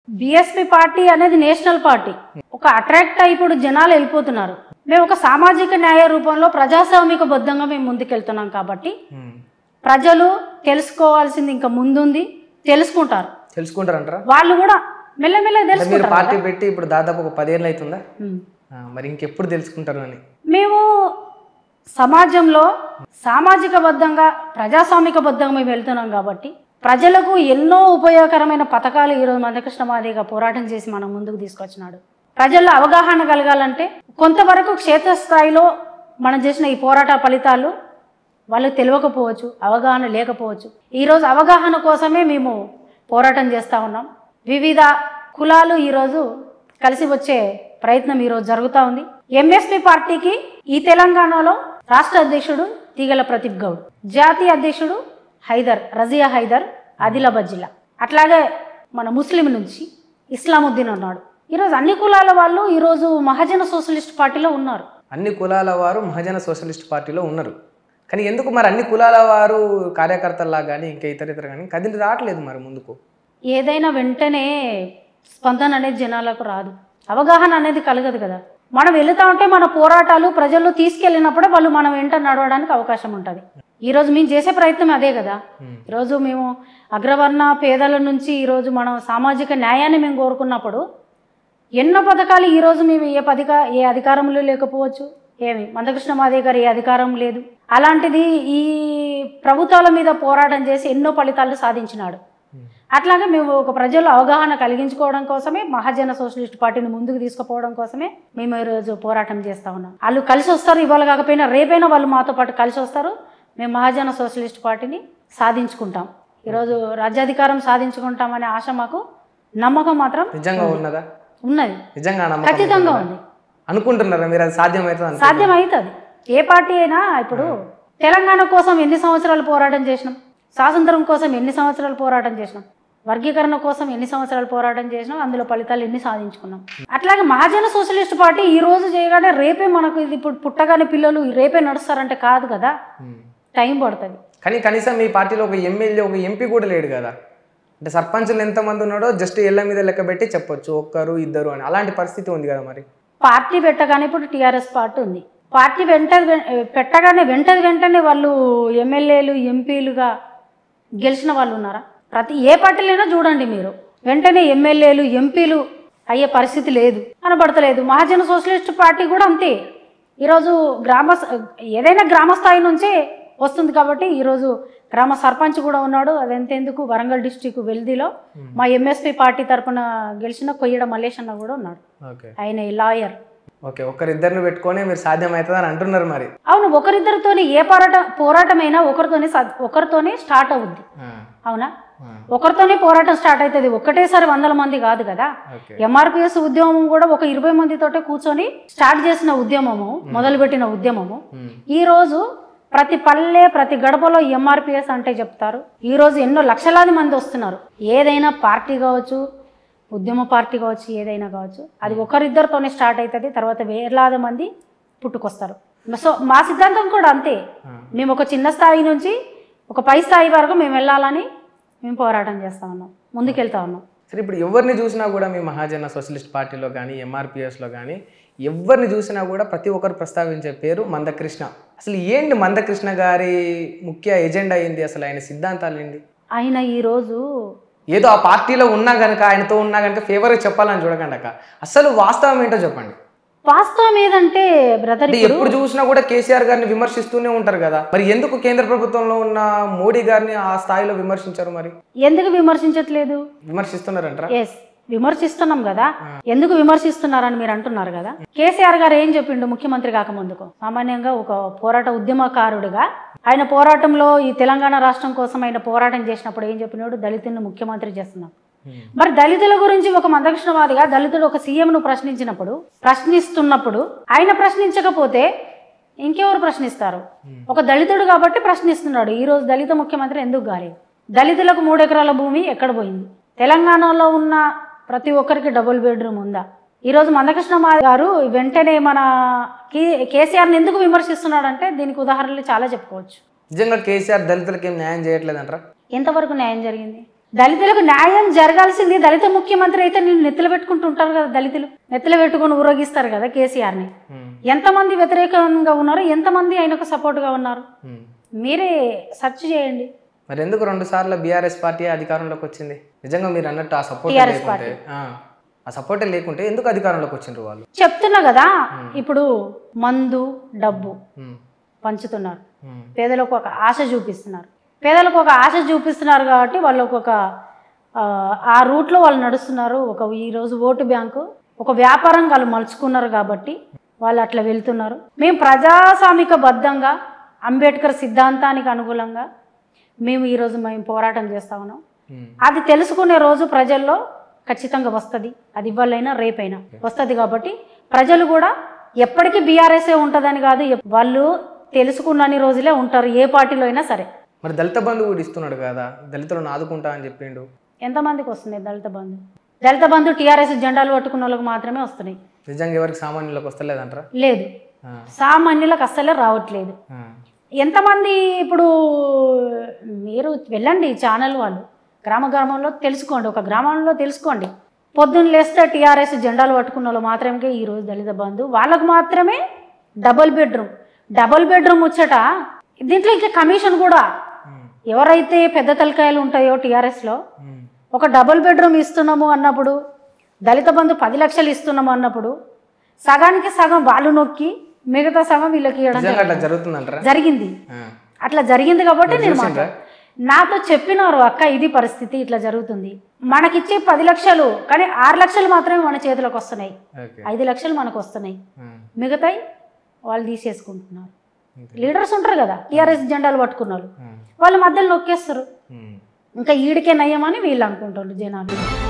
BSP party అనేది national party ఒక attract అయి ఇప్పుడు జనాలు వెళ్ళిపోతున్నారు మేము ఒక సామాజిక న్యాయ రూపంలో ప్రజాస్వామిక బద్ధంగా మేము ముందుకెళ్తున్నాం కాబట్టి ఉమ్. ప్రజలు తెలుసుకోవాల్సింది ఇంకా ముందుంది తెలుసుకుంటారు తెలుసుకుంటారంటారా వాళ్ళు కూడా మెల్లమెల్ల అంటే మీరు తెలుసుకుంటారు పార్టీ పెట్టి ఇప్పుడు దాదాపు ఒక పదేళ్ళు అవుతుందా ఉమ్. ఆ, మరి ఇంకెప్పుడు తెలుసుకుంటారు అని మేము సమాజంలో సామాజిక బద్ధంగా ప్రజాస్వామిక బద్ధంగా మేము వెళ్తున్నాం కాబట్టి ప్రజలకు ఎన్నో ఉపయోగకరమైన పథకాలు ఈరోజు మందకృష్ణ మాదిగా పోరాటం చేసి మనం ముందుకు తీసుకొచ్చినాడు ప్రజల్లో అవగాహన కలగాలంటే కొంతవరకు క్షేత్రస్థాయిలో మనం చేసిన ఈ పోరాట ఫలితాలు వాళ్ళకి తెలియకపోవచ్చు అవగాహన లేకపోవచ్చు ఈరోజు అవగాహన కోసమే మేము పోరాటం చేస్తూ ఉన్నాం వివిధ కులాలు ఈరోజు కలిసి వచ్చే ప్రయత్నం ఈరోజు జరుగుతూ ఉంది ఎంఎస్పి పార్టీకి ఈ తెలంగాణలో రాష్ట్ర అధ్యక్షుడు తీగల ప్రదీప్ గౌడ్ జాతీయ అధ్యక్షుడు హైదర్ రజియా హైదర్ ఆదిలాబాద్ జిల్లా అట్లాగే మన ముస్లిం నుంచి ఇస్లాముద్దీన్ ఉన్నాడు ఈరోజు అన్ని కులాల వాళ్ళు ఈరోజు మహాజన సోషలిస్ట్ పార్టీలో ఉన్నారు అన్ని కులాల వారు మహాజన సోషలిస్ట్ పార్టీలో ఉన్నారు కానీ ఎందుకు మరి అన్ని కులాల వారు కార్యకర్తల్లా కానీ ఇంకా ఇతర ఇతర కానీ కదిలి రావట్లేదు మరి ముందుకు ఏదైనా వెంటనే స్పందన అనేది జనాలకు రాదు అవగాహన అనేది కలగదు కదా మనం వెళుతూ ఉంటే మన పోరాటాలు ప్రజల్లో తీసుకెళ్ళినప్పుడే వాళ్ళు మనం వెంట నడవడానికి అవకాశం ఉంటుంది ఈరోజు మేము చేసే ప్రయత్నం అదే కదా ఉమ్. ఈరోజు మేము అగ్రవర్ణ పేదల నుంచి ఈరోజు మనం సామాజిక న్యాయాన్ని మేము కోరుకున్నప్పుడు ఎన్నో పథకాలు ఈరోజు మేము ఏ పథక ఏ అధికారంలో లేకపోవచ్చు ఏమి మందకృష్ణ మాదేవ్ గారు ఏ అధికారం లేదు అలాంటిది ఈ ప్రభుత్వాల మీద పోరాటం చేసి ఎన్నో ఫలితాలు సాధించినాడు ఉమ్. అట్లాగే మేము ఒక ప్రజల్లో అవగాహన కలిగించుకోవడం కోసమే మహాజన సోషలిస్ట్ పార్టీని ముందుకు తీసుకుపోవడం కోసమే మేము ఈరోజు పోరాటం చేస్తా ఉన్నాం వాళ్ళు కలిసి వస్తారు ఇవాళ కాకపోయినా రేపైనా వాళ్ళు మాతో పాటు కలిసి వస్తారు మేము మహాజన సోషలిస్ట్ పార్టీని సాధించుకుంటాం ఈరోజు రాజ్యాధికారం సాధించుకుంటామనే ఆశ మాకు నమ్మకం మాత్రం నిజంగా ఉన్నదా ఉన్నది నిజంగా నమ్మకం ఖచ్చితంగా ఉందా? ఉంది అనుకుంటున్నారా మీరు అది సాధ్యమవుతుంది అనుకుంటున్నారా? సాధ్యం అవుతుంది ఏ పార్టీ అయినా ఇప్పుడు తెలంగాణ కోసం ఎన్ని సంవత్సరాలు పోరాటం చేసినాం స్వాతంత్రం కోసం ఎన్ని సంవత్సరాలు పోరాటం చేసినాం వర్గీకరణ కోసం ఎన్ని సంవత్సరాలు పోరాటం చేసినాం అందులో ఫలితాలు ఎన్ని సాధించుకున్నాం అట్లాగే మహాజన సోషలిస్ట్ పార్టీ ఈ రోజు చేయగానే రేపే మనకు ఇది ఇప్పుడు పుట్టగానే పిల్లలు రేపే నడుస్తారంటే కాదు కదా ఉమ్. టైం పడుతుంది కానీ కనీసం మీ పార్టీలో ఒక ఎమ్మెల్యే ఒక ఎంపీ కూడా లేడు కదా అంటే సర్పంచులు ఎంతమంది ఉన్నాడో జస్ట్ ఇళ్ళ మీద లెక్క పెట్టి చెప్పొచ్చు ఒక్కరు ఇద్దరు అని అలాంటి పరిస్థితి ఉంది కదా మరి పార్టీ పెట్టగానే ఇప్పుడు టీఆర్ఎస్ పార్టీ ఉంది పార్టీ వెంట పెట్టగానే వెంట వెంటనే వాళ్ళు ఎమ్మెల్యేలు ఎంపీలుగా గెలిచిన వాళ్ళు ఉన్నారా ప్రతి ఏ పార్టీలైనా చూడండి మీరు వెంటనే ఎమ్మెల్యేలు ఎంపీలు అయ్యే పరిస్థితి లేదు కనబడతలేదు మహాజన సోషలిస్ట్ పార్టీ కూడా అంతే ఈరోజు గ్రామ స- ఏదైనా గ్రామ స్థాయి నుంచే వస్తుంది కాబట్టి ఈరోజు గ్రామ సర్పంచ్ కూడా ఉన్నాడు అదెంతెందుకు వరంగల్ డిస్టిక్ వెల్దిలో మా ఎంఎస్పీ పార్టీ తరపున గెలిచిన కొయ్యడ మల్లేష్ అన్న కూడా ఉన్నాడు ఓకే ఆయన లాయర్ ఓకే ఒకరిద్దరిని పెట్టుకొని మీరు సాధ్యమవుతుంది అని అంటున్నారు మరి అవును ఒకరిద్దరితోని ఏ పోరాట పోరాటమైనా ఒకరితోనే స- ఒకరితోనే స్టార్ట్ అవుద్ది అవునా ఒకరితోనే పోరాటం స్టార్ట్ అవుతుంది ఒక్కటేసారి వందల మంది కాదు కదా ఓకే ఎంఆర్పిఎస్ ఉద్యమం కూడా ఒక ఇరవై మందితోటే కూర్చొని స్టార్ట్ చేసిన ఉద్యమము మొదలుపెట్టిన ఉద్యమము ఈ రోజు ప్రతి పల్లె ప్రతి గడపలో ఎంఆర్పిఎస్ అంటే చెప్తారు ఈ రోజు ఎన్నో లక్షలాది మంది వస్తున్నారు ఏదైనా పార్టీ కావచ్చు ఉద్యమ పార్టీ కావచ్చు ఏదైనా కావచ్చు అది ఒకరిద్దరితోనే స్టార్ట్ అవుతుంది తర్వాత వేలాది మంది పుట్టుకొస్తారు సో మా సిద్ధాంతం కూడా అంతే మేము ఒక చిన్న స్థాయి నుంచి ఒక పై స్థాయి వరకు మేము వెళ్ళాలని మేము పోరాటం చేస్తా ఉన్నాం ముందుకెళ్తా ఉన్నాం సరే ఇప్పుడు ఎవరిని చూసినా కూడా మీ మహాజన సోషలిస్ట్ పార్టీలో కానీ ఎంఆర్పిఎస్లో కానీ ఎవరిని చూసినా కూడా ప్రతి ఒక్కరు ప్రస్తావించే పేరు మందకృష్ణ అసలు ఏంటి మందకృష్ణ గారి ముఖ్య ఎజెండా ఏంటి అసలు ఆయన సిద్ధాంతాలు ఏంటి ఆయన ఈరోజు ఏదో ఆ పార్టీలో ఉన్నా కనుక ఆయనతో ఉన్నా కనుక ఫేవర్ చెప్పాలని చూడకండి అక్క అసలు వాస్తవం ఏంటో చెప్పండి వాస్తవం ఏదంటే బ్రదర్ అంటే ఎప్పుడు చూసినా కూడా కేసీఆర్ గారిని విమర్శిస్తూనే ఉంటారు కదా మరి ఎందుకు కేంద్ర ప్రభుత్వంలో ఉన్న మోడీ గారిని ఆ స్థాయిలో విమర్శించారు మరి ఎందుకు విమర్శించట్లేదు విమర్శిస్తున్నారంటారా ఎస్ విమర్శిస్తున్నాం కదా ఎందుకు విమర్శిస్తున్నారని మీరు అంటున్నారు కదా కేసీఆర్ గారు ఏం చెప్పిండు ముఖ్యమంత్రి కాకముందుకు సామాన్యంగా ఒక పోరాట ఉద్యమకారుడిగా ఆయన పోరాటంలో ఈ తెలంగాణ రాష్ట్రం కోసం ఆయన పోరాటం చేసినప్పుడు ఏం చెప్పినాడు దళితులను ముఖ్యమంత్రి చేస్తున్నాం మరి దళితుల గురించి ఒక మందకృష్ణవాదిగా దళితుడు ఒక సీఎంను ప్రశ్నించినప్పుడు ప్రశ్నిస్తున్నప్పుడు ఆయన ప్రశ్నించకపోతే ఇంకెవరు ప్రశ్నిస్తారు ఒక దళితుడు కాబట్టి ప్రశ్నిస్తున్నాడు ఈ రోజు దళిత ముఖ్యమంత్రి ఎందుకు కాలేదు దళితులకు మూడు ఎకరాల భూమి ఎక్కడ పోయింది తెలంగాణలో ఉన్న ప్రతి ఒక్కరికి డబుల్ బెడ్రూమ్ ఉందా ఈరోజు మందకృష్ణ గారు వెంటనే మన కే కేసీఆర్ని ఎందుకు విమర్శిస్తున్నాడంటే దీనికి ఉదాహరణలు చాలా చెప్పుకోవచ్చు నిజంగా కేసీఆర్ దళితులకి ఏం న్యాయం చేయట్లేదంటారా ఎంతవరకు న్యాయం జరిగింది దళితులకు న్యాయం జరగాల్సింది దళిత ముఖ్యమంత్రి అయితే నేను నెత్తిలో పెట్టుకుంటూ ఉంటారు కదా దళితులు నెత్తిలో పెట్టుకొని ఊరగిస్తారు కదా కేసీఆర్ని ఉమ్, ఎంతమంది వ్యతిరేకంగా ఉన్నారు ఎంతమంది ఆయనకు సపోర్ట్గా ఉన్నారు ఉమ్. మీరే సెర్చ్ చేయండి మరి ఎందుకు రెండు సార్లు బీఆర్ఎస్ పార్టీ అధికారంలోకి వచ్చింది నిజంగా మీరు అన్నట్టు ఆ సపోర్ట్ TRS లేకుంటే ఆ, ఆ సపోర్టే లేకుంటే ఎందుకు అధికారంలోకి వచ్చిండ్రు వాళ్ళు చెప్తున్నా కదా ఇప్పుడు మందు డబ్బు ఉమ్, పంచుతున్నారు ఉమ్, పేదలకు ఒక ఆశ చూపిస్తున్నారు పేదలకు ఒక ఆశ చూపిస్తున్నారు కాబట్టి వాళ్ళకు ఒక ఆ, ఆ రూట్లో వాళ్ళు నడుస్తున్నారు ఒక ఈరోజు ఓటు బ్యాంకు ఒక వ్యాపారం వాళ్ళు మలుచుకున్నారు కాబట్టి వాళ్ళు అట్లా వెళ్తున్నారు మేము ప్రజాస్వామిక బద్ధంగా అంబేద్కర్ సిద్ధాంతానికి అనుకూలంగా మేము ఈరోజు మేము పోరాటం చేస్తా ఉన్నాం ఉమ్. అది తెలుసుకునే రోజు ప్రజల్లో ఖచ్చితంగా వస్తుంది అది ఇవ్వాలైనా రేపైనా వస్తుంది కాబట్టి ప్రజలు కూడా ఎప్పటికీ బీఆర్ఎస్ఏ ఉంటుందని కాదు ఎప్- వాళ్ళు తెలుసుకున్నన్ని రోజులే ఉంటారు ఏ పార్టీలో అయినా సరే మరి దళిత బంధు కూడా ఇస్తున్నాడు కదా దళితులను ఆదుకుంటా అని చెప్పిండు ఎంతమందికి వస్తున్నాయి దళిత బంధు దళిత బంధు టీఆర్ఎస్ జెండాలు పట్టుకున్న వాళ్ళకి మాత్రమే వస్తున్నాయి నిజంగా ఎవరికి సామాన్యులకు వస్తలేదంటారా లేదు ఆ, సామాన్యులకు అస్సలే రావట్లేదు ఆ, ఎంతమంది ఇప్పుడు మీరు వెళ్ళండి ఛానల్ వాళ్ళు గ్రామ గ్రామంలో తెలుసుకోండి ఒక గ్రామంలో తెలుసుకోండి పొద్దున్న లేస్తే టీఆర్ఎస్ జెండాలు పట్టుకున్న వాళ్ళు మాత్రమే ఈరోజు దళిత బంధు వాళ్ళకు మాత్రమే డబుల్ బెడ్రూమ్ డబుల్ బెడ్రూమ్ వచ్చట దీంట్లో ఇంకా కమిషన్ కూడా ఉమ్, ఎవరైతే పెద్ద తలకాయలు ఉంటాయో టీఆర్ఎస్లో ఉమ్, ఒక డబుల్ బెడ్రూమ్ ఇస్తున్నాము అన్నప్పుడు దళిత బంధు పది లక్షలు ఇస్తున్నాము అన్నప్పుడు సగానికి సగం వాళ్ళు నొక్కి మిగతా సగం వీళ్ళకి ఇవ్వడం నిజంగా అట్లా జరుగుతుందంటారా జరిగింది ఆ, అట్లా జరిగింది కాబట్టి నేను చూసిండ్రా? మాట్లాడు నాతో చెప్పినారు అక్క ఇది పరిస్థితి ఇట్లా జరుగుతుంది మనకిచ్చే పది లక్షలు కానీ ఆరు లక్షలు మాత్రమే మన చేతిలోకి వస్తున్నాయి ఓకే ఐదు లక్షలు మనకు వస్తున్నాయి ఆ, మిగతాయి వాళ్ళు తీసేసుకుంటున్నారు ఓకే. లీడర్స్ ఉంటారు కదా టీఆర్ఎస్ జెండాలు పట్టుకున్న వాళ్ళు ఆ, వాళ్ళ మధ్యలో నొక్కేస్తారు ఉమ్. ఇంకా ఈడికే నయ్యమని వీళ్ళు అనుకుంటారు జనాలు